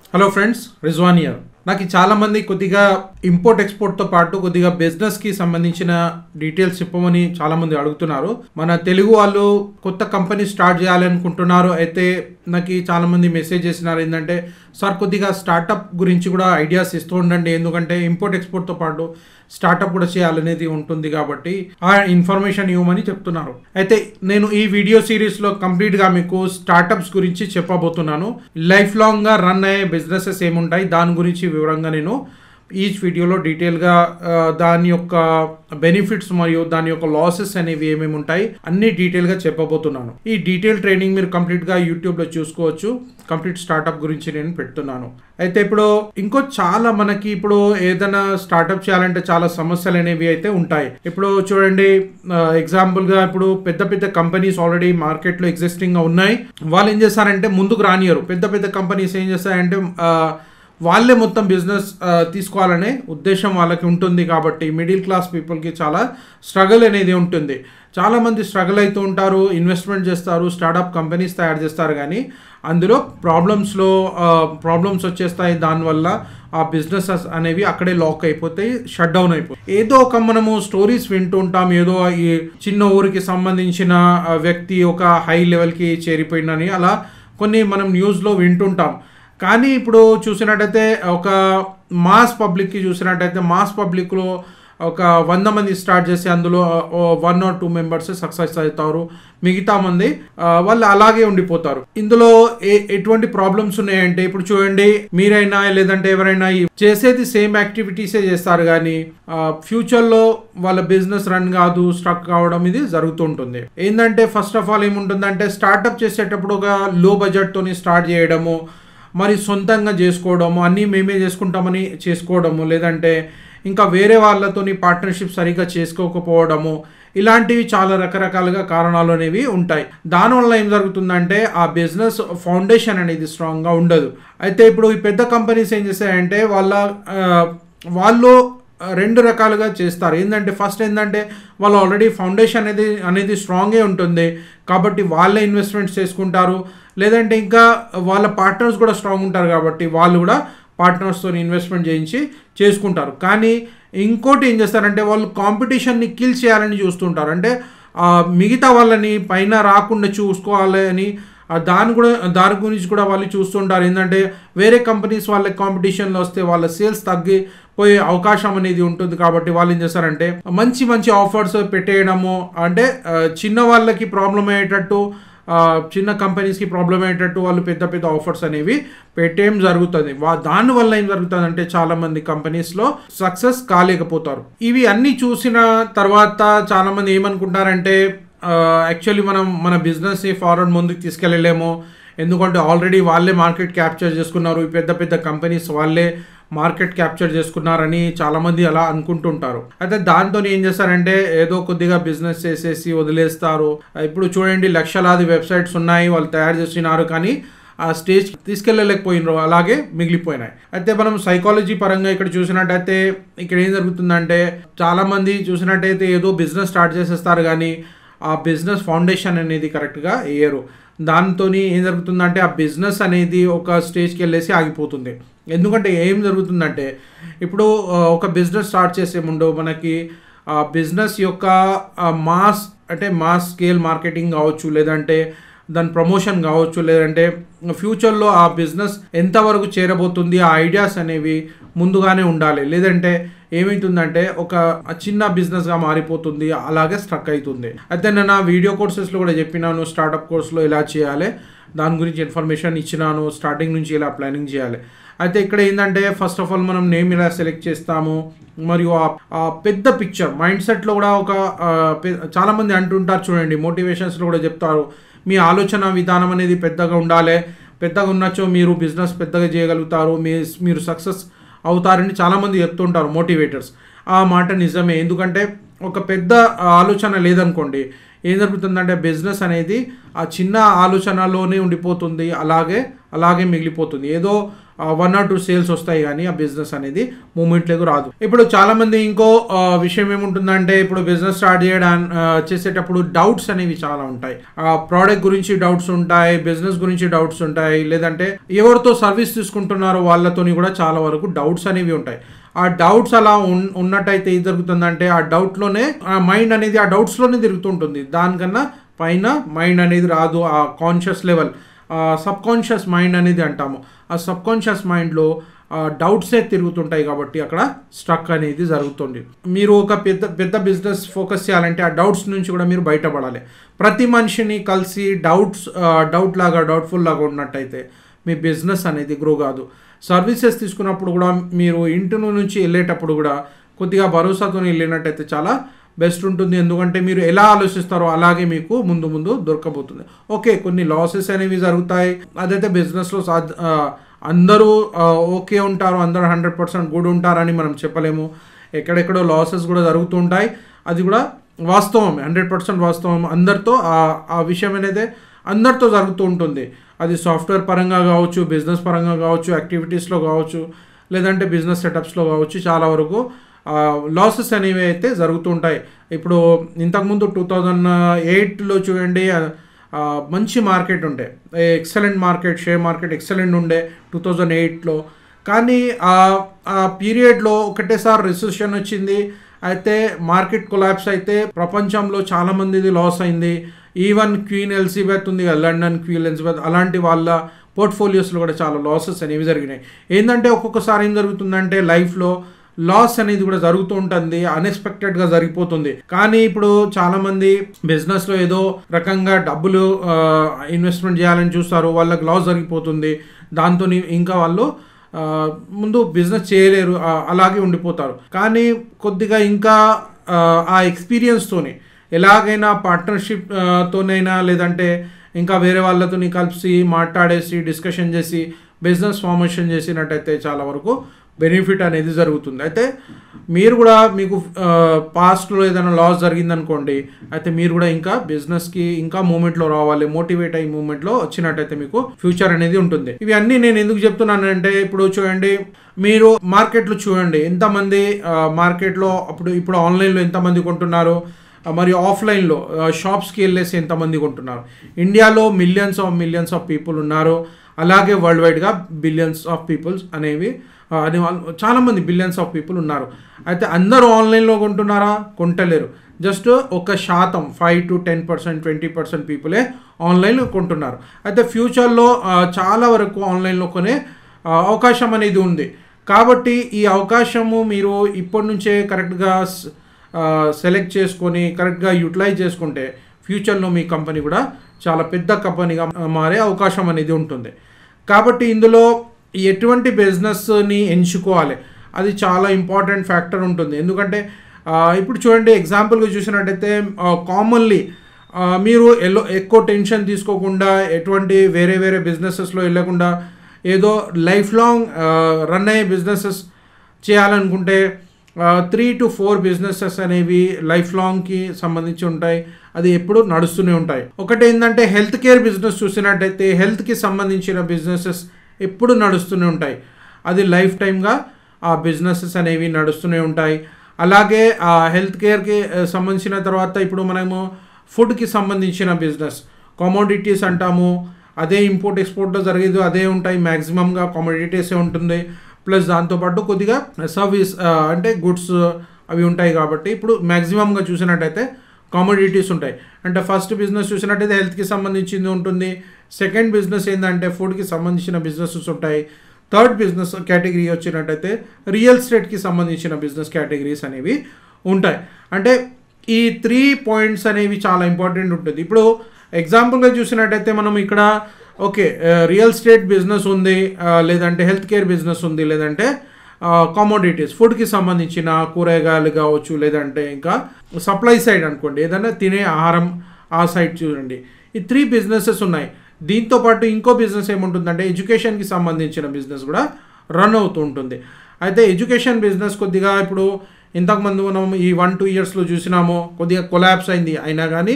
hello friends Rizwan year నాకు చాలా మంది కొద్దిగా ఇంపోర్ట్ ఎక్స్పోర్ట్తో పాటు కొద్దిగా బిజినెస్కి సంబంధించిన డీటెయిల్స్ చెప్పమని చాలా మంది అడుగుతున్నారు మన తెలుగు వాళ్ళు కొత్త కంపెనీ స్టార్ట్ చేయాలనుకుంటున్నారు అయితే నాకు చాలా మంది మెసేజ్ చేసినారు ఏంటంటే సార్ కొద్దిగా స్టార్టప్ గురించి కూడా ఐడియాస్ ఇస్తూ ఉండండి ఎందుకంటే ఇంపోర్ట్ ఎక్స్పోర్ట్తో పాటు స్టార్టప్ కూడా చేయాలనేది ఉంటుంది కాబట్టి ఆ ఇన్ఫర్మేషన్ ఇవ్వమని చెప్తున్నారు అయితే నేను ఈ వీడియో సిరీస్లో కంప్లీట్గా మీకు స్టార్టప్స్ గురించి చెప్పబోతున్నాను లైఫ్ లాంగ్గా రన్ అయ్యే బిజినెసెస్ ఏముంటాయి దాని గురించి వివరంగా నేను ఈచ్ వీడియోలో డీటెయిల్గా ఆ, దాని యొక్క బెనిఫిట్స్ మరియు దాని యొక్క లాసెస్ అనేవి ఏమేమి ఉంటాయి అన్ని డీటెయిల్గా చెప్పబోతున్నాను ఈ డీటెయిల్ ట్రైనింగ్ మీరు కంప్లీట్గా యూట్యూబ్లో చూసుకోవచ్చు కంప్లీట్ స్టార్టప్ గురించి నేను పెడుతున్నాను అయితే ఇప్పుడు ఇంకో చాలా మనకి ఇప్పుడు ఏదైనా స్టార్టప్ చేయాలంటే చాలా సమస్యలు అనేవి అయితే ఉంటాయి ఇప్పుడు చూడండి ఎగ్జాంపుల్గా ఇప్పుడు పెద్ద పెద్ద కంపెనీస్ ఆల్రెడీ మార్కెట్లో ఎగ్జిస్టింగ్గా ఉన్నాయి వాళ్ళు ఏం చేస్తారంటే ముందుకు రానియరు పెద్ద పెద్ద కంపెనీస్ ఏం చేస్తారంటే ఆ, వాళ్ళే మొత్తం బిజినెస్ ఆ, తీసుకోవాలనే ఉద్దేశం వాళ్ళకి ఉంటుంది కాబట్టి మిడిల్ క్లాస్ పీపుల్కి చాలా స్ట్రగుల్ అనేది ఉంటుంది చాలామంది స్ట్రగుల్ అవుతూ ఉంటారు ఇన్వెస్ట్మెంట్ చేస్తారు స్టార్టప్ కంపెనీస్ తయారు చేస్తారు కానీ అందులో ప్రాబ్లమ్స్లో ప్రాబ్లమ్స్ వచ్చేస్తాయి దానివల్ల ఆ బిజినెసెస్ అనేవి అక్కడే లాక్ అయిపోతాయి షట్ డౌన్ అయిపోతాయి ఏదో ఒక మనము స్టోరీస్ వింటూ ఉంటాం ఏదో ఈ చిన్న ఊరికి సంబంధించిన ఆ, వ్యక్తి ఒక హై లెవెల్కి చేరిపోయిందని అలా కొన్ని మనం న్యూస్లో వింటుంటాం కానీ ఇప్పుడు చూసినట్టయితే ఒక మాస్ పబ్లిక్కి చూసినట్టయితే మాస్ పబ్లిక్లో ఒక వంద మంది స్టార్ట్ చేసి అందులో one or two members success అవుతారు మిగతా మంది ఆ, వాళ్ళు అలాగే ఉండిపోతారు ఇందులో ఏ ఎటువంటి ప్రాబ్లమ్స్ ఉన్నాయంటే ఇప్పుడు చూడండి మీరైనా లేదంటే ఎవరైనా ఈ చేసేది సేమ్ యాక్టివిటీసే చేస్తారు కానీ ఫ్యూచర్లో వాళ్ళ బిజినెస్ రన్ కాదు స్ట్రక్ కావడం ఇది జరుగుతుంటుంది ఏంటంటే ఫస్ట్ ఆఫ్ ఆల్ ఏముంటుందంటే స్టార్ట్అప్ చేసేటప్పుడు ఒక లో బడ్జెట్తోని స్టార్ట్ చేయడము మరి సొంతంగా చేసుకోవడము అన్నీ మేమే చేసుకుంటామని చేసుకోవడము లేదంటే ఇంకా వేరే వాళ్ళతోని పార్ట్నర్షిప్ సరిగ్గా చేసుకోకపోవడము ఇలాంటివి చాలా రకరకాలుగా కారణాలు అనేవి ఉంటాయి దానివల్ల ఏం జరుగుతుందంటే ఆ బిజినెస్ ఫౌండేషన్ అనేది స్ట్రాంగ్గా ఉండదు అయితే ఇప్పుడు ఈ పెద్ద కంపెనీస్ ఏం చేస్తాయంటే వాళ్ళ ఆ, వాళ్ళు రెండు రకాలుగా చేస్తారు ఏంటంటే ఫస్ట్ ఏంటంటే వాళ్ళు ఆల్రెడీ ఫౌండేషన్ అనేది అనేది స్ట్రాంగే ఉంటుంది కాబట్టి వాళ్ళే ఇన్వెస్ట్మెంట్స్ చేసుకుంటారు లేదంటే ఇంకా వాళ్ళ పార్ట్నర్స్ కూడా స్ట్రాంగ్ ఉంటారు కాబట్టి వాళ్ళు కూడా పార్ట్నర్స్తో ఇన్వెస్ట్మెంట్ చేయించి చేసుకుంటారు కానీ ఇంకోటి ఏం చేస్తారంటే వాళ్ళు కాంపిటీషన్ని కిల్ చేయాలని చూస్తుంటారు అంటే ఆ, మిగతా వాళ్ళని పైన రాకుండా చూసుకోవాలి అని ఆ దాని కూడా దాని గురించి కూడా వాళ్ళు చూస్తుంటారు ఏంటంటే వేరే కంపెనీస్ వాళ్ళ కాంపిటీషన్లో వస్తే వాళ్ళ సేల్స్ తగ్గిపోయే అవకాశం అనేది ఉంటుంది కాబట్టి వాళ్ళు ఏం చేస్తారంటే మంచి మంచి ఆఫర్స్ పెట్టేయడము అంటే ఆ, చిన్న వాళ్ళకి ప్రాబ్లం అయ్యేటట్టు ఆ, చిన్న కంపెనీస్కి ప్రాబ్లం అయ్యేటట్టు వాళ్ళు పెద్ద పెద్ద ఆఫర్స్ అనేవి పెట్టేం జరుగుతుంది వా దానివల్ల ఏం జరుగుతుంది అంటే చాలా మంది కంపెనీస్లో సక్సెస్ కాలేకపోతారు ఇవి అన్ని చూసిన తర్వాత చాలా మంది ఏమనుకుంటారంటే యాక్చువల్లీ మనం మన బిజినెస్ ఫార్వర్డ్ ముందుకు తీసుకెళ్ళలేము ఎందుకంటే ఆల్రెడీ వాళ్ళే మార్కెట్ క్యాప్చర్ చేసుకున్నారు ఈ పెద్ద పెద్ద కంపెనీస్ వాళ్ళే మార్కెట్ క్యాప్చర్ చేసుకున్నారని చాలామంది అలా అనుకుంటుంటారు అయితే దాంతో ఏం చేస్తారంటే ఏదో కొద్దిగా బిజినెస్ చేసేసి వదిలేస్తారు ఇప్పుడు చూడండి లక్షలాది వెబ్సైట్స్ ఉన్నాయి వాళ్ళు తయారు చేసినారు కానీ ఆ స్టేజ్ తీసుకెళ్ళలేకపోయినారు అలాగే మిగిలిపోయినాయి అయితే మనం సైకాలజీ పరంగా ఇక్కడ చూసినట్టయితే ఇక్కడ ఏం జరుగుతుందంటే చాలామంది చూసినట్టయితే ఏదో బిజినెస్ స్టార్ట్ చేసేస్తారు కానీ ఆ బిజినెస్ ఫౌండేషన్ అనేది కరెక్ట్గా వేయరు దాంతో ఏం జరుగుతుందంటే ఆ బిజినెస్ అనేది ఒక స్టేజ్కి వెళ్ళేసి ఆగిపోతుంది ఎందుకంటే ఏం జరుగుతుందంటే ఇప్పుడు ఆ, ఒక బిజినెస్ స్టార్ట్ చేసే ముందు మనకి ఆ బిజినెస్ యొక్క మాస్ అంటే మాస్ స్కేల్ మార్కెటింగ్ కావచ్చు లేదంటే దాని ప్రమోషన్ కావచ్చు లేదంటే ఫ్యూచర్లో ఆ బిజినెస్ ఎంతవరకు చేరబోతుంది ఆ ఐడియాస్ అనేవి ముందుగానే ఉండాలి లేదంటే ఏమవుతుందంటే ఒక చిన్న బిజినెస్గా మారిపోతుంది అలాగే స్ట్రక్ అవుతుంది అయితే నేను నా వీడియో కోర్సెస్లో కూడా చెప్పినాను స్టార్టప్ కోర్స్లో ఇలా చేయాలి దాని గురించి ఇన్ఫర్మేషన్ ఇచ్చినాను స్టార్టింగ్ నుంచి ఇలా ప్లానింగ్ చేయాలి అయితే ఇక్కడ ఏంటంటే ఫస్ట్ ఆఫ్ ఆల్ మనం నేమ్ ఇలా సెలెక్ట్ చేస్తాము మరియు ఆ- ఆ పెద్ద పిక్చర్ మైండ్ సెట్లో కూడా ఒక ఆ, పె- చాలా మంది అంటుంటారు చూడండి మోటివేషన్స్లో కూడా చెప్తారు మీ ఆలోచన విధానం అనేది పెద్దగా ఉండాలి పెద్దగా ఉన్నచో మీరు బిజినెస్ పెద్దగా చేయగలుగుతారు మీ మీరు సక్సెస్ అవుతారని చాలామంది చెప్తుంటారు మోటివేటర్స్ ఆ మాట నిజమే ఎందుకంటే ఒక పెద్ద ఆలోచన లేదనుకోండి ఏం జరుగుతుందంటే బిజినెస్ అనేది ఆ చిన్న ఆలోచనలోనే ఉండిపోతుంది అలాగే అలాగే మిగిలిపోతుంది ఏదో వన్ ఆర్ టూ సేల్స్ వస్తాయి కానీ ఆ బిజినెస్ అనేది మూమెంట్లోకి రాదు ఇప్పుడు చాలా మంది ఇంకో ఆ, విషయం ఏముంటుందంటే ఇప్పుడు బిజినెస్ స్టార్ట్ చేయడం ఆ, చేసేటప్పుడు డౌట్స్ అనేవి చాలా ఉంటాయి ఆ ప్రోడక్ట్ గురించి డౌట్స్ ఉంటాయి బిజినెస్ గురించి డౌట్స్ ఉంటాయి లేదంటే ఎవరితో సర్వీస్ తీసుకుంటున్నారో వాళ్ళతోని కూడా చాలా వరకు డౌట్స్ అనేవి ఉంటాయి ఆ డౌట్స్ అలా ఉన్- ఉన్నట్టయితే ఏం జరుగుతుందంటే ఆ డౌట్లోనే ఆ మైండ్ అనేది ఆ డౌట్స్లోనే తిరుగుతుంటుంది దానికన్నా పైన మైండ్ అనేది రాదు ఆ conscious level subconscious mind అనేది అంటాము ఆ సబ్ కాన్షియస్ మైండ్లో డౌట్సే తిరుగుతుంటాయి కాబట్టి అక్కడ స్ట్రక్ అనేది జరుగుతుంది మీరు ఒక పెద్ద పెద్ద బిజినెస్ ఫోకస్ చేయాలంటే ఆ డౌట్స్ నుంచి కూడా మీరు బయటపడాలి ప్రతి మనిషిని కలిసి డౌట్స్ డౌట్ లాగా డౌట్ఫుల్ లాగా ఉన్నట్టయితే మీ బిజినెస్ అనేది గ్రో కాదు సర్వీసెస్ తీసుకున్నప్పుడు కూడా మీరు ఇంటి నుంచి వెళ్ళేటప్పుడు కూడా కొద్దిగా భరోసాతో వెళ్ళినట్టయితే చాలా బెస్ట్ ఉంటుంది ఎందుకంటే మీరు ఎలా ఆలోచిస్తారో అలాగే మీకు ముందు ముందు దొరకబోతుంది ఓకే కొన్ని లాసెస్ అనేవి జరుగుతాయి అదైతే బిజినెస్లో సాధ ఆ, అందరూ ఆ, ఓకే ఉంటారు అందరూ హండ్రెడ్ పర్సెంట్ గుడ్ ఉంటారని మనం చెప్పలేము ఎక్కడెక్కడో లాసెస్ కూడా జరుగుతుంటాయి అది కూడా వాస్తవం హండ్రెడ్ పర్సెంట్ వాస్తవం అందరితో ఆ- ఆ విషయం అనేది అందరితో జరుగుతూ ఉంటుంది అది సాఫ్ట్వేర్ పరంగా కావచ్చు బిజినెస్ పరంగా కావచ్చు యాక్టివిటీస్లో కావచ్చు లేదంటే బిజినెస్ సెటప్స్లో కావచ్చు చాలా వరకు లాసెస్ అనేవి అయితే జరుగుతుంటాయి ఇప్పుడు ఇంతకుముందు టూ థౌజండ్ ఎయిట్లో చూడండి ఆ, మంచి మార్కెట్ ఉండే excellent market share market excellent ఉండే టూ థౌజండ్ ఎయిట్లో కానీ ఆ ఆ పీరియడ్లో ఒకటేసారి రిసెషన్ వచ్చింది అయితే మార్కెట్ కొలాప్స్ అయితే ప్రపంచంలో చాలా మందిది లాస్ అయింది ఈవెన్ క్వీన్ ఎలిజబెత్ ఉంది కదా లండన్ క్వీన్ ఎలిజబెత్ అలాంటి వాళ్ళ పోర్ట్ఫోలియోస్లో కూడా చాలా లాసెస్ అనేవి జరిగినాయి ఏంటంటే ఒక్కొక్కసారి ఏం జరుగుతుందంటే లైఫ్లో లాస్ అనేది కూడా జరుగుతూ ఉంటుంది అన్ఎక్స్పెక్టెడ్గా జరిగిపోతుంది కానీ ఇప్పుడు చాలా మంది బిజినెస్లో ఏదో రకంగా డబ్బులు ఇన్వెస్ట్మెంట్ చేయాలని చూస్తారు వాళ్ళకి లాస్ జరిగిపోతుంది దాంతో ఇంకా వాళ్ళు ఆ, ముందు బిజినెస్ చేయలేరు ఆ, అలాగే ఉండిపోతారు కానీ కొద్దిగా ఇంకా ఆ, ఆ ఎక్స్పీరియన్స్తోని ఎలాగైనా పార్ట్నర్షిప్ తోనైనా లేదంటే ఇంకా వేరే వాళ్ళతోని కలిసి మాట్లాడేసి డిస్కషన్ చేసి బిజినెస్ ఫార్మేషన్ చేసినట్టయితే చాలా వరకు బెనిఫిట్ అనేది జరుగుతుంది అయితే మీరు కూడా మీకు పాస్ట్లో ఏదైనా లాస్ జరిగిందనుకోండి అయితే మీరు కూడా ఇంకా బిజినెస్కి ఇంకా మూమెంట్లో రావాలి మోటివేట్ అయ్యి మూమెంట్లో వచ్చినట్టయితే మీకు ఫ్యూచర్ అనేది ఉంటుంది ఇవి అన్నీ నేను ఎందుకు చెప్తున్నానంటే ఇప్పుడు చూడండి మీరు మార్కెట్లో చూడండి ఎంతమంది ఆ, మార్కెట్లో అప్పుడు ఇప్పుడు ఆన్లైన్లో ఎంతమంది కొంటున్నారు ఆ, మరియు ఆఫ్లైన్లో షాప్స్కి వెళ్ళేసి ఎంతమంది కొంటున్నారు ఇండియాలో millions of millions of people ఉన్నారు అలాగే వరల్డ్ వైడ్గా బిలియన్స్ ఆఫ్ పీపుల్స్ అనేవి ఆ, అనే వాళ్ళు చాలామంది బిలియన్స్ ఆఫ్ పీపుల్ ఉన్నారు అయితే అందరూ ఆన్లైన్లో కొంటున్నారా కొంటలేరు జస్ట్ ఒక శాతం five to ten percent twenty percent పీపులే ఆన్లైన్లో కొంటున్నారు అయితే ఫ్యూచర్లో ఆ, చాలా వరకు ఆన్లైన్లో కొనే ఆ, అవకాశం అనేది ఉంది కాబట్టి ఈ అవకాశము మీరు ఇప్పటి నుంచే కరెక్ట్గా సెలెక్ట్ చేసుకొని కరెక్ట్గా యూటిలైజ్ చేసుకుంటే ఫ్యూచర్లో మీ కంపెనీ కూడా చాలా పెద్ద కంపెనీగా మారే అవకాశం అనేది ఉంటుంది కాబట్టి ఇందులో ఎటువంటి బిజినెస్ని ఎంచుకోవాలి అది చాలా ఇంపార్టెంట్ ఫ్యాక్టర్ ఉంటుంది ఎందుకంటే ఆ, ఇప్పుడు చూడండి ఎగ్జాంపుల్గా చూసినట్టయితే కామన్లీ మీరు ఎల్లో ఎక్కువ టెన్షన్ తీసుకోకుండా ఎటువంటి వేరే వేరే బిజినెసెస్లో వెళ్ళకుండా ఏదో లైఫ్ లాంగ్ రన్ అయ్యే బిజినెసెస్ చేయాలనుకుంటే త్రీ టు ఫోర్ బిజినెసెస్ అనేవి లైఫ్ లాంగ్కి సంబంధించి ఉంటాయి అది ఎప్పుడు నడుస్తూనే ఉంటాయి ఒకటి ఏంటంటే హెల్త్ కేర్ బిజినెస్ చూసినట్టయితే హెల్త్కి సంబంధించిన బిజినెసెస్ ఎప్పుడు నడుస్తూనే ఉంటాయి అది లైఫ్ టైమ్గా ఆ బిజినెసెస్ అనేవి నడుస్తూనే ఉంటాయి అలాగే ఆ హెల్త్ కేర్కి సంబంధించిన తర్వాత ఇప్పుడు మనము ఫుడ్కి సంబంధించిన బిజినెస్ కమోడిటీస్ అంటాము అదే ఇంపోర్ట్ ఎక్స్పోర్ట్లో జరిగేది అదే ఉంటాయి మ్యాక్సిమంగా కమోడిటీసే ఉంటుంది ప్లస్ దాంతోపాటు కొద్దిగా సర్వీస్ అంటే గుడ్స్ అవి ఉంటాయి కాబట్టి ఇప్పుడు మ్యాక్సిమంగా చూసినట్టయితే కామోడిటీస్ ఉంటాయి అంటే ఫస్ట్ బిజినెస్ చూసినట్టయితే హెల్త్కి సంబంధించింది ఉంటుంది సెకండ్ బిజినెస్ ఏంటంటే ఫుడ్కి సంబంధించిన బిజినెసెస్ ఉంటాయి థర్డ్ బిజినెస్ కేటగిరీ వచ్చినట్టయితే రియల్ ఎస్టేట్కి సంబంధించిన బిజినెస్ కేటగిరీస్ అనేవి ఉంటాయి అంటే ఈ త్రీ పాయింట్స్ అనేవి చాలా ఇంపార్టెంట్ ఉంటుంది ఇప్పుడు ఎగ్జాంపుల్గా చూసినట్టయితే మనం ఇక్కడ ఓకే రియల్ ఎస్టేట్ బిజినెస్ ఉంది ఆ, లేదంటే హెల్త్ కేర్ బిజినెస్ ఉంది లేదంటే కామోడిటీస్ ఫుడ్కి సంబంధించిన కూరగాయలు కావచ్చు లేదంటే ఇంకా సప్లై సైడ్ అనుకోండి ఏదైనా తినే ఆహారం ఆ సైడ్ చూడండి ఈ త్రీ బిజినెసెస్ ఉన్నాయి దీంతో పాటు ఇంకో బిజినెస్ ఏముంటుందంటే ఎడ్యుకేషన్కి సంబంధించిన బిజినెస్ కూడా రన్ అవుతూ ఉంటుంది అయితే ఎడ్యుకేషన్ బిజినెస్ కొద్దిగా ఇప్పుడు ఇంతకుముందు మనం ఈ వన్ టూ ఇయర్స్లో చూసినామో కొద్దిగా కొలాబ్స్ అయింది అయినా కానీ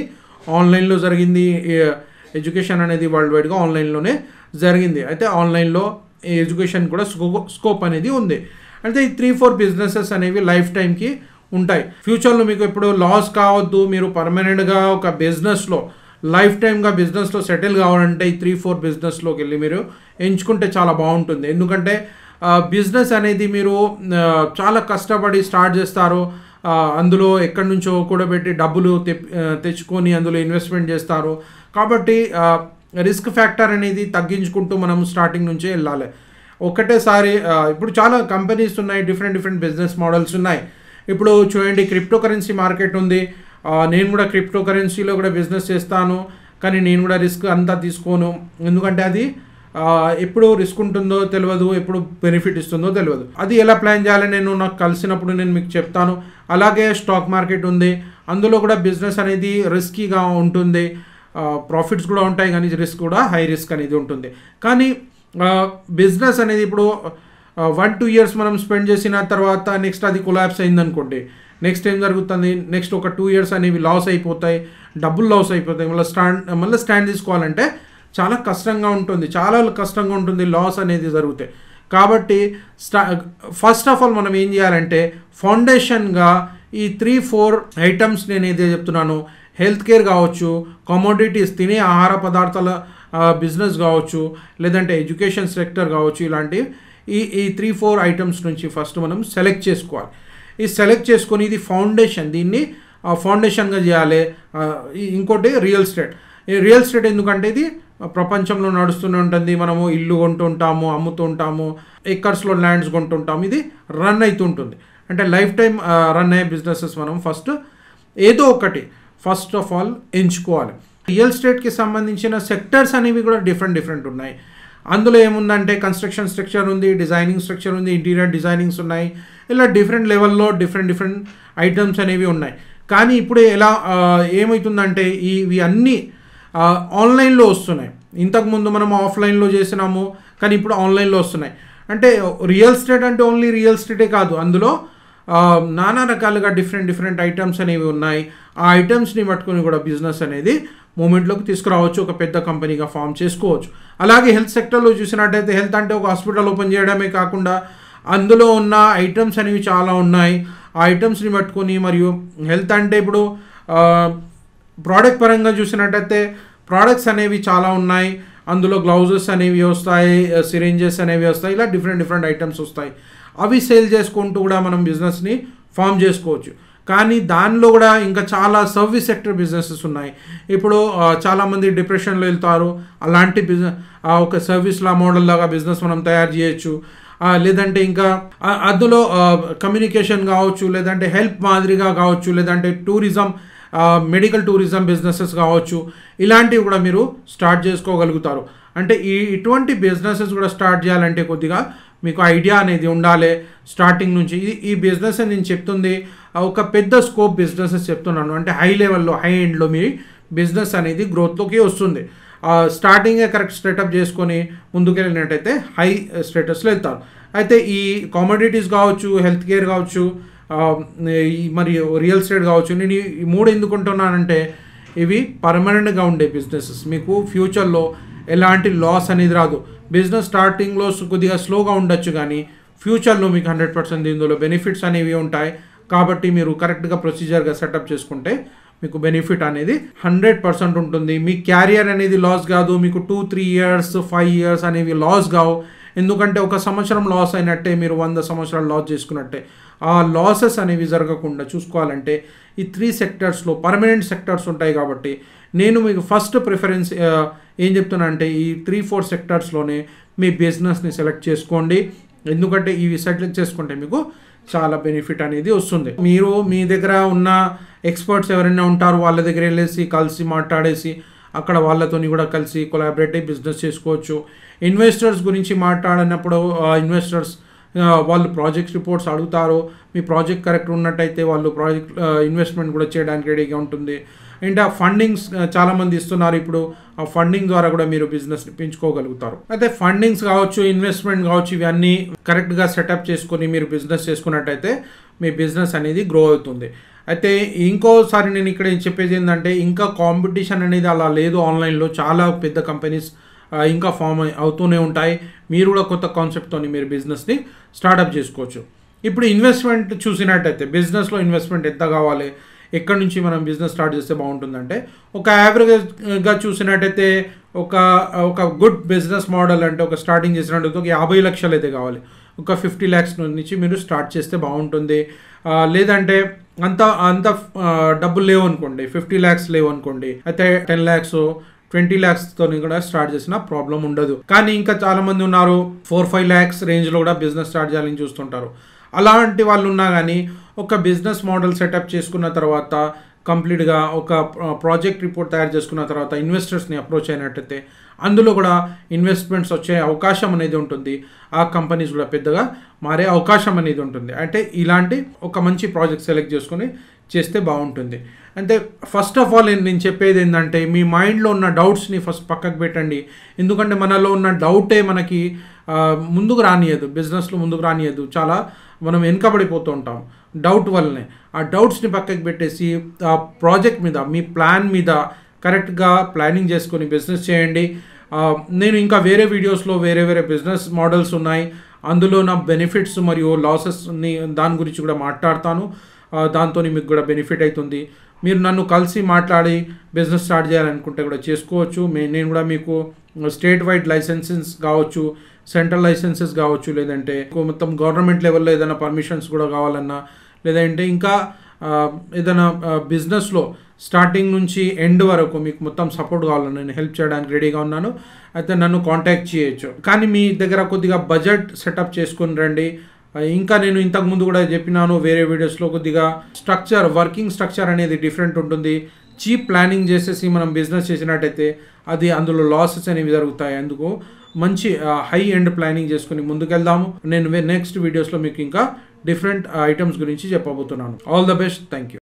ఆన్లైన్లో జరిగింది ఎడ్యుకేషన్ అనేది వరల్డ్ వైడ్గా ఆన్లైన్లోనే జరిగింది అయితే ఆన్లైన్లో ఈ ఎడ్యుకేషన్ కూడా స్కో స్కోప్ అనేది ఉంది అయితే ఈ త్రీ ఫోర్ బిజినెసెస్ అనేవి లైఫ్ టైంకి ఉంటాయి ఫ్యూచర్లో మీకు ఎప్పుడు లాస్ కావద్దు మీరు పర్మనెంట్గా ఒక బిజినెస్లో లైఫ్ టైమ్గా బిజినెస్లో సెటిల్ కావాలంటే ఈ త్రీ ఫోర్ బిజినెస్లోకి వెళ్ళి మీరు ఎంచుకుంటే చాలా బాగుంటుంది ఎందుకంటే బిజినెస్ అనేది మీరు ఆ, చాలా కష్టపడి స్టార్ట్ చేస్తారు ఆ, అందులో ఎక్కడి నుంచో కూడబెట్టి డబ్బులు తెప్- ఆ, తెచ్చుకొని అందులో ఇన్వెస్ట్మెంట్ చేస్తారు కాబట్టి రిస్క్ ఫ్యాక్టర్ అనేది తగ్గించుకుంటూ మనం స్టార్టింగ్ నుంచే వెళ్ళాలి ఒకటేసారి ఆ, ఇప్పుడు చాలా కంపెనీస్ ఉన్నాయి డిఫరెంట్ డిఫరెంట్ బిజినెస్ మోడల్స్ ఉన్నాయి ఇప్పుడు చూడండి క్రిప్టో కరెన్సీ మార్కెట్ ఉంది ఆ, నేను కూడా క్రిప్టో కరెన్సీలో కూడా బిజినెస్ చేస్తాను కానీ నేను కూడా రిస్క్ అంతా తీసుకోను ఎందుకంటే అది ఆ, ఎప్పుడు రిస్క్ ఉంటుందో తెలియదు ఎప్పుడు బెనిఫిట్ ఇస్తుందో తెలియదు అది ఎలా ప్లాన్ చేయాలి నేను నాకు కలిసినప్పుడు నేను మీకు చెప్తాను అలాగే స్టాక్ మార్కెట్ ఉంది అందులో కూడా బిజినెస్ అనేది రిస్కీగా ఉంటుంది ప్రాఫిట్స్ కూడా ఉంటాయి కానీ రిస్క్ కూడా హై రిస్క్ అనేది ఉంటుంది కానీ బిజినెస్ అనేది ఇప్పుడు వన్ టూ ఇయర్స్ మనం స్పెండ్ చేసిన తర్వాత నెక్స్ట్ అది కొలాప్స్ అయిందనుకోండి నెక్స్ట్ ఏం జరుగుతుంది నెక్స్ట్ ఒక టూ ఇయర్స్ అనేవి లాస్ అయిపోతాయి డబ్బులు లాస్ అయిపోతాయి మళ్ళీ స్టాండ్ మళ్ళీ స్టాండ్ తీసుకోవాలంటే చాలా కష్టంగా ఉంటుంది చాలా కష్టంగా ఉంటుంది లాస్ అనేది జరుగుతాయి కాబట్టి స్టా ఫస్ట్ ఆఫ్ ఆల్ మనం ఏం చేయాలంటే ఫౌండేషన్గా ఈ త్రీ ఫోర్ ఐటమ్స్ నేను ఏదైతే చెప్తున్నాను హెల్త్ కేర్ కావచ్చు కమోడిటీస్ తినే ఆహార పదార్థాల బిజినెస్ కావచ్చు లేదంటే ఎడ్యుకేషన్ సెక్టర్ కావచ్చు ఇలాంటి ఈ ఈ త్రీ ఫోర్ ఐటమ్స్ నుంచి ఫస్ట్ మనం సెలెక్ట్ చేసుకోవాలి ఈ సెలెక్ట్ చేసుకొని ఇది ఫౌండేషన్ దీన్ని ఫౌండేషన్గా చేయాలి ఆ, ఈ- ఇంకోటి రియల్ ఎస్టేట్ ఈ రియల్ ఎస్టేట్ ఎందుకంటే ఇది ప్రపంచంలో నడుస్తూనే ఉంటుంది మనము ఇల్లు కొంటుంటాము అమ్ముతుంటాము ఎక్కర్స్లో ల్యాండ్స్ కొంటుంటాము ఇది రన్ అవుతుంటుంది అంటే లైఫ్ టైం రన్ అయ్యే బిజినెసెస్ మనం ఫస్ట్ ఏదో ఒకటి ఫస్ట్ ఆఫ్ ఆల్ ఎంచుకోవాలి రియల్ ఎస్టేట్కి సంబంధించిన సెక్టర్స్ అనేవి కూడా డిఫరెంట్ డిఫరెంట్ ఉన్నాయి అందులో ఏముందంటే కన్స్ట్రక్షన్ స్ట్రక్చర్ ఉంది డిజైనింగ్ స్ట్రక్చర్ ఉంది ఇంటీరియర్ డిజైనింగ్స్ ఉన్నాయి ఇలా డిఫరెంట్ లెవెల్లో డిఫరెంట్ డిఫరెంట్ ఐటమ్స్ అనేవి ఉన్నాయి కానీ ఇప్పుడు ఎలా ఆ, ఏమవుతుందంటే ఈ ఇవి అన్నీ ఆ, ఆన్లైన్లో వస్తున్నాయి ఇంతకుముందు మనం ఆఫ్లైన్లో చేసినాము కానీ ఇప్పుడు ఆన్లైన్లో వస్తున్నాయి అంటే రియల్ ఎస్టేట్ అంటే ఓన్లీ రియల్ ఎస్టేటే కాదు అందులో ఆ, నానా రకాలుగా డిఫరెంట్ డిఫరెంట్ ఐటమ్స్ అనేవి ఉన్నాయి ఆ ఐటమ్స్ని పట్టుకొని కూడా బిజినెస్ అనేది మూమెంట్లోకి తీసుకురావచ్చు ఒక పెద్ద కంపెనీగా ఫామ్ చేసుకోవచ్చు అలాగే హెల్త్ సెక్టర్లో చూసినట్టయితే హెల్త్ అంటే ఒక హాస్పిటల్ ఓపెన్ చేయడమే కాకుండా అందులో ఉన్న ఐటమ్స్ అనేవి చాలా ఉన్నాయి ఆ ఐటమ్స్ని పట్టుకొని మరియు హెల్త్ అంటే ఇప్పుడు ప్రోడక్ట్ పరంగా చూసినట్టయితే ప్రోడక్ట్స్ అనేవి చాలా ఉన్నాయి అందులో గ్లౌజెస్ అనేవి వస్తాయి సిరింజెస్ అనేవి వస్తాయి ఇలా డిఫరెంట్ డిఫరెంట్ ఐటమ్స్ వస్తాయి అవి సేల్ చేసుకుంటూ కూడా మనం బిజినెస్ని ఫామ్ చేసుకోవచ్చు కానీ దానిలో కూడా ఇంకా చాలా సర్వీస్ సెక్టర్ బిజినెసెస్ ఉన్నాయి ఇప్పుడు ఆ, చాలామంది డిప్రెషన్లో వెళ్తారు అలాంటి బిజినెస్ ఒక సర్వీస్ లా మోడల్ లాగా బిజినెస్ మనం తయారు చేయొచ్చు ఆ, లేదంటే ఇంకా ఆ, అందులో కమ్యూనికేషన్ కావచ్చు లేదంటే హెల్ప్ మాదిరిగా కావచ్చు లేదంటే టూరిజం మెడికల్ టూరిజం బిజినెసెస్ కావచ్చు ఇలాంటివి కూడా మీరు స్టార్ట్ చేసుకోగలుగుతారు అంటే ఈ ఇటువంటి బిజినెసెస్ కూడా స్టార్ట్ చేయాలంటే కొద్దిగా మీకు ఐడియా అనేది ఉండాలి స్టార్టింగ్ నుంచి ఇది ఈ బిజినెస్ అని నేను చెప్తుంది ఆ, ఒక పెద్ద స్కోప్ బిజినెసెస్ చెప్తున్నాను అంటే హై లెవెల్లో హై ఎండ్లో మీ బిజినెస్ అనేది గ్రోత్లోకి వస్తుంది స్టార్టింగే కరెక్ట్ స్టేటప్ చేసుకొని ముందుకెళ్ళినట్టయితే హై స్టేటస్లో వెళ్తారు అయితే ఈ కామోడిటీస్ కావచ్చు హెల్త్ కేర్ కావచ్చు ఆ, ఈ మరి రియల్ ఎస్టేట్ కావచ్చు నేను ఈ- ఈ మూడు ఎందుకు ఉంటున్నానంటే ఇవి పర్మనెంట్గా ఉండే బిజినెసెస్ మీకు ఫ్యూచర్లో ఎలాంటి లాస్ అనేది రాదు బిజినెస్ స్టార్టింగ్లో కొద్దిగా స్లోగా ఉండొచ్చు కానీ ఫ్యూచర్లో మీకు హండ్రెడ్ పర్సెంట్ ఇందులో బెనిఫిట్స్ అనేవి ఉంటాయి కాబట్టి మీరు కరెక్ట్గా ప్రొసీజర్గా సెటప్ చేసుకుంటే మీకు బెనిఫిట్ అనేది హండ్రెడ్ పర్సెంట్ ఉంటుంది మీ క్యారియర్ అనేది లాస్ కాదు మీకు two three years five years అనేవి లాస్ కావు ఎందుకంటే ఒక సంవత్సరం లాస్ అయినట్టే మీరు వంద సంవత్సరాలు లాస్ చేసుకున్నట్టే ఆ లాసెస్ అనేవి జరగకుండా చూసుకోవాలంటే ఈ త్రీ సెక్టర్స్లో పర్మనెంట్ సెక్టర్స్ ఉంటాయి కాబట్టి నేను మీకు ఫస్ట్ ప్రిఫరెన్స్ ఏం చెప్తున్నా అంటే ఈ త్రీ ఫోర్ సెక్టర్స్లోనే మీ బిజినెస్ని సెలెక్ట్ చేసుకోండి ఎందుకంటే ఇవి సెలెక్ట్ చేసుకుంటే మీకు చాలా బెనిఫిట్ అనేది వస్తుంది మీరు మీ దగ్గర ఉన్న ఎక్స్పర్ట్స్ ఎవరైనా ఉంటారు వాళ్ళ దగ్గర వెళ్ళేసి కలిసి మాట్లాడేసి అక్కడ వాళ్ళతోని కూడా కలిసి కొలాబరేట్ అయ్యి బిజినెస్ చేసుకోవచ్చు ఇన్వెస్టర్స్ గురించి మాట్లాడినప్పుడు ఇన్వెస్టర్స్ వాళ్ళు ప్రాజెక్ట్ రిపోర్ట్స్ అడుగుతారు మీ ప్రాజెక్ట్ కరెక్ట్ ఉన్నట్టయితే వాళ్ళు ప్రాజెక్ట్ ఇన్వెస్ట్మెంట్ కూడా చేయడానికి రెడీగా ఉంటుంది అండ్ ఆ ఫండింగ్స్ చాలామంది ఇస్తున్నారు ఇప్పుడు ఆ ఫండింగ్ ద్వారా కూడా మీరు బిజినెస్ పెంచుకోగలుగుతారు అయితే ఫండింగ్స్ కావచ్చు ఇన్వెస్ట్మెంట్ కావచ్చు ఇవన్నీ కరెక్ట్గా సెటప్ చేసుకొని మీరు బిజినెస్ చేసుకున్నట్టయితే మీ బిజినెస్ అనేది గ్రో అవుతుంది అయితే ఇంకోసారి నేను ఇక్కడ ఏం చెప్పేది ఏంటంటే ఇంకా కాంపిటీషన్ అనేది అలా లేదు ఆన్లైన్లో చాలా పెద్ద కంపెనీస్ ఇంకా ఫామ్ అవుతూనే ఉంటాయి మీరు కూడా కొత్త కాన్సెప్ట్తో మీరు బిజినెస్ని స్టార్ట్అప్ చేసుకోవచ్చు ఇప్పుడు ఇన్వెస్ట్మెంట్ చూసినట్టయితే బిజినెస్లో ఇన్వెస్ట్మెంట్ ఎంత కావాలి ఎక్కడి నుంచి మనం బిజినెస్ స్టార్ట్ చేస్తే బాగుంటుందంటే ఒక యావరేజ్గా చూసినట్టయితే ఒక ఒక గుడ్ బిజినెస్ మోడల్ అంటే ఒక స్టార్టింగ్ చేసినట్టయితే ఒక యాభై లక్షలు అయితే కావాలి ఒక ఫిఫ్టీ ల్యాక్స్ నుంచి మీరు స్టార్ట్ చేస్తే బాగుంటుంది ఆ, లేదంటే అంత అంత ఆ, డబ్బులు లేవు అనుకోండి ఫిఫ్టీ ల్యాక్స్ లేవు అనుకోండి అయితే టెన్ ల్యాక్స్ ట్వంటీ ల్యాక్స్తో కూడా స్టార్ట్ చేసిన ప్రాబ్లం ఉండదు కానీ ఇంకా చాలా మంది ఉన్నారు ఫోర్ ఫైవ్ ల్యాక్స్ రేంజ్లో కూడా బిజినెస్ స్టార్ట్ చేయాలని చూస్తుంటారు అలాంటి వాళ్ళు ఉన్నా కానీ ఒక బిజినెస్ మోడల్ సెటప్ చేసుకున్న తర్వాత కంప్లీట్గా ఒక ప్రాజెక్ట్ రిపోర్ట్ తయారు చేసుకున్న తర్వాత ఇన్వెస్టర్స్ని అప్రోచ్ అయినట్టయితే అందులో కూడా ఇన్వెస్ట్మెంట్స్ వచ్చే అవకాశం అనేది ఉంటుంది ఆ కంపెనీస్ కూడా పెద్దగా మారే అవకాశం అనేది ఉంటుంది అంటే ఇలాంటి ఒక మంచి ప్రాజెక్ట్ సెలెక్ట్ చేసుకొని చేస్తే బాగుంటుంది అంటే ఫస్ట్ ఆఫ్ ఆల్ నేను చెప్పేది ఏంటంటే మీ మైండ్లో ఉన్న డౌట్స్ని ఫస్ట్ పక్కకు పెట్టండి ఎందుకంటే మనలో ఉన్న డౌటే మనకి ఆ, ముందుకు రానియదు బిజినెస్లో ముందుకు రానియదు చాలా మనం వెనుకబడిపోతూ ఉంటాం డౌట్ వల్లనే ఆ డౌట్స్ని పక్కకు పెట్టేసి ఆ ప్రాజెక్ట్ మీద మీ ప్లాన్ మీద కరెక్ట్గా ప్లానింగ్ చేసుకొని బిజినెస్ చేయండి ఆ, నేను ఇంకా వేరే వీడియోస్లో వేరే వేరే బిజినెస్ మోడల్స్ ఉన్నాయి అందులో నా బెనిఫిట్స్ మరియు లాసెస్ని దాని గురించి కూడా మాట్లాడతాను దాంతో మీకు కూడా బెనిఫిట్ అవుతుంది మీరు నన్ను కలిసి మాట్లాడి బిజినెస్ స్టార్ట్ చేయాలనుకుంటే కూడా చేసుకోవచ్చు మే నేను కూడా మీకు స్టేట్ వైడ్ లైసెన్సెస్ కావచ్చు సెంట్రల్ లైసెన్సెస్ కావచ్చు లేదంటే మొత్తం గవర్నమెంట్ లెవెల్లో ఏదైనా పర్మిషన్స్ కూడా కావాలన్నా లేదంటే ఇంకా ఆ, ఏదైనా బిజినెస్లో స్టార్టింగ్ నుంచి ఎండ్ వరకు మీకు మొత్తం సపోర్ట్ కావాలని నేను హెల్ప్ చేయడానికి రెడీగా ఉన్నాను అయితే నన్ను కాంటాక్ట్ చేయొచ్చు కానీ మీ దగ్గర కొద్దిగా బడ్జెట్ సెటప్ చేసుకుని రండి ఆ, ఇంకా నేను ఇంతకు ముందు కూడా చెప్పినాను వేరే వీడియోస్లో కొద్దిగా స్ట్రక్చర్ వర్కింగ్ స్ట్రక్చర్ అనేది డిఫరెంట్ ఉంటుంది చీప్ ప్లానింగ్ చేసేసి మనం బిజినెస్ చేసినట్టయితే అది అందులో లాసెస్ అనేవి జరుగుతాయి అందుకు మంచి హై ఎండ్ ప్లానింగ్ చేసుకుని ముందుకెళ్దాము నేను నెక్స్ట్ వీడియోస్లో మీకు ఇంకా డిఫరెంట్ ఐటమ్స్ గురించి చెప్పబోతున్నాను all the best thank you